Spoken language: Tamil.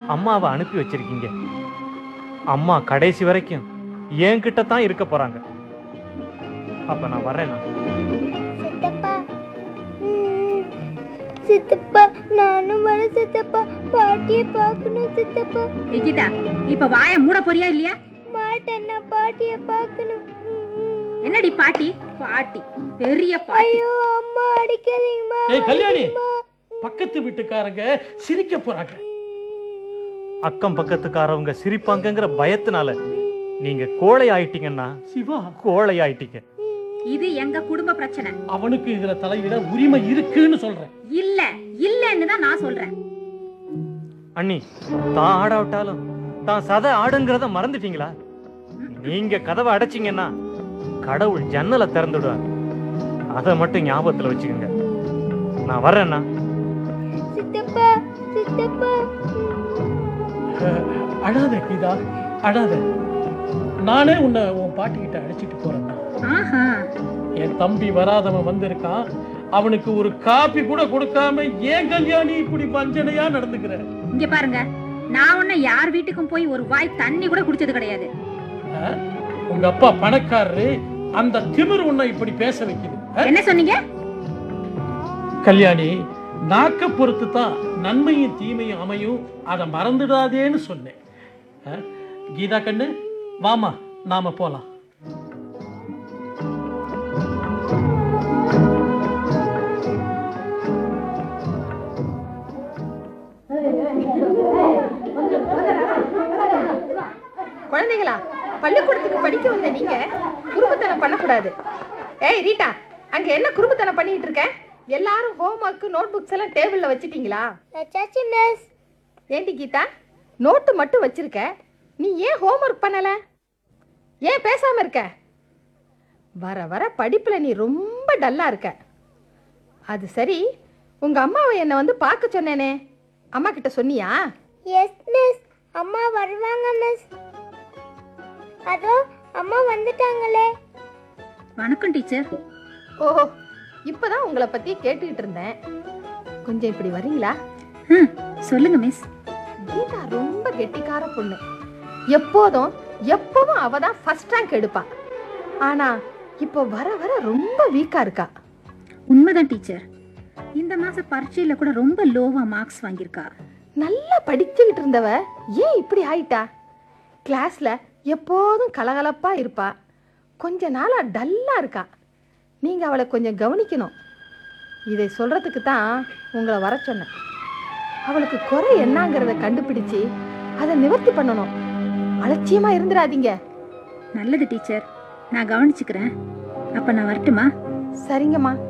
அம்மாவை அனுப்பி வச்சிருக்கீங்க அம்மா கடைசி வரைக்கும் என்கிட்ட தான் இருக்க போறாங்க அப்ப நான் வரேன் சித்தப்பா ம், சித்தப்பா நானும் வர சித்தப்பா பாட்டியை பார்க்கணும் சித்தப்பா நிகிதா இப்ப வாய மூட போறியா இல்லையா மாட்டேன் நான் பாட்டியை பார்க்கணும் ம், என்னடி பாட்டி பாட்டி பெரிய பாட்டி ஐயோ அம்மா அடிக்காதீங்கம்மா ஏய் கல்யாணி அம்மா. பக்கத்து வீட்டுக்காரங்க சிரிக்க போறாங்க அக்கம் பக்கத்துக்காரவங்க சிரிப்பாங்கங்கிற பயத்தினால நீங்க கோழை ஆயிட்டீங்கன்னா சிவா கோழை ஆயிட்டீங்க இது எங்க குடும்ப பிரச்சனை அவனுக்கு இதுல தலையிட உரிமை இருக்குன்னு சொல்றேன் இல்ல இல்லன்னு தான் நான் சொல்றேன் அண்ணி தான் ஆடாவிட்டாலும் தான் சதை ஆடுங்கிறத மறந்துட்டீங்களா நீங்க கதவை அடைச்சிங்கன்னா கடவுள் ஜன்னலை திறந்துடுவார் அதை மட்டும் ஞாபகத்துல வச்சுக்கோங்க நான் வர்றேன்னா சித்தப்பா சித்தப்பா அழாத கீதா அழாத நானே உன்னை உன் பாட்டிக்கிட்ட அழைச்சிட்டு போறேன் ஆஹா என் தம்பி வராதவன் வந்திருக்கான் அவனுக்கு ஒரு காப்பி கூட கொடுக்காம ஏன் கல்யாணி இப்படி வஞ்சனையா நடந்துக்கிற இங்க பாருங்க நான் உன்ன யார் வீட்டுக்கும் போய் ஒரு வாய் தண்ணி கூட குடிச்சது கிடையாது ஆ? உங்க அப்பா பணக்காரரு அந்த திமிரு உன்னை இப்படி பேச வைக்குது ஆ? என்ன சொன்னீங்க கல்யாணி நாக்க பொறுத்து தான் நன்மையும் தீமையும் அமையும் அதை மறந்துடாதேன்னு சொன்னேன் ஆ? கீதா கண்ணு வாமா நாம போலாம் குழந்தைங்களா பள்ளிக்கூடத்துக்கு படிக்க வந்த நீங்க குறும்புத்தனம் பண்ணக்கூடாது ஏய் ரீட்டா அங்க என்ன குறும்புத்தனம் பண்ணிட்டு இருக்க எல்லாரும் ஹோம்ஒர்க் நோட் புக்ஸ் எல்லாம் டேபிள்ல வச்சிட்டீங்களா வச்சாச்சு மிஸ் ஏண்டி கீதா நோட்டு மட்டும் வச்சிருக்க நீ ஏன் ஹோம்ஒர்க் பண்ணல ஏன் பேசாம இருக்க வர வர படிப்புல நீ ரொம்ப டல்லா இருக்க அது சரி உங்க அம்மாவை என்னை வந்து பார்க்க சொன்னேனே அம்மா கிட்ட சொன்னியா எஸ் மிஸ் அம்மா வருவாங்க மிஸ் அதோ அம்மா வந்துட்டாங்களே வணக்கம் டீச்சர் ஓஹோ இப்பதான் உங்களை பத்தி கேட்டுக்கிட்டு இருந்தேன் கொஞ்சம் இப்படி வரீங்களா ம் சொல்லுங்க மிஸ் கீதா ரொம்ப கெட்டிக்கார பொண்ணு எப்போதும் எப்பவும் அவ தான் ஃபர்ஸ்ட் ரேங்க் எடுப்பா ஆனா இப்போ வர வர ரொம்ப வீக்கா இருக்கா உண்மைதான் டீச்சர் இந்த மாச பரீட்சையில கூட ரொம்ப லோவா மார்க்ஸ் வாங்கியிருக்கா நல்லா படிச்சுக்கிட்டு இருந்தவ ஏன் இப்படி ஆயிட்டா கிளாஸ்ல எப்போதும் கலகலப்பா இருப்பா கொஞ்ச நாளா டல்லா இருக்கா நீங்க அவளை கொஞ்சம் கவனிக்கணும் இதை சொல்றதுக்கு தான் உங்களை வர சொன்னேன் அவளுக்கு குறை என்னங்கிறத கண்டுபிடிச்சு அதை நிவர்த்தி பண்ணணும் அலட்சியமா இருந்துடாதீங்க நல்லது டீச்சர் நான் கவனிச்சுக்கிறேன் அப்ப நான் வரட்டுமா சரிங்கம்மா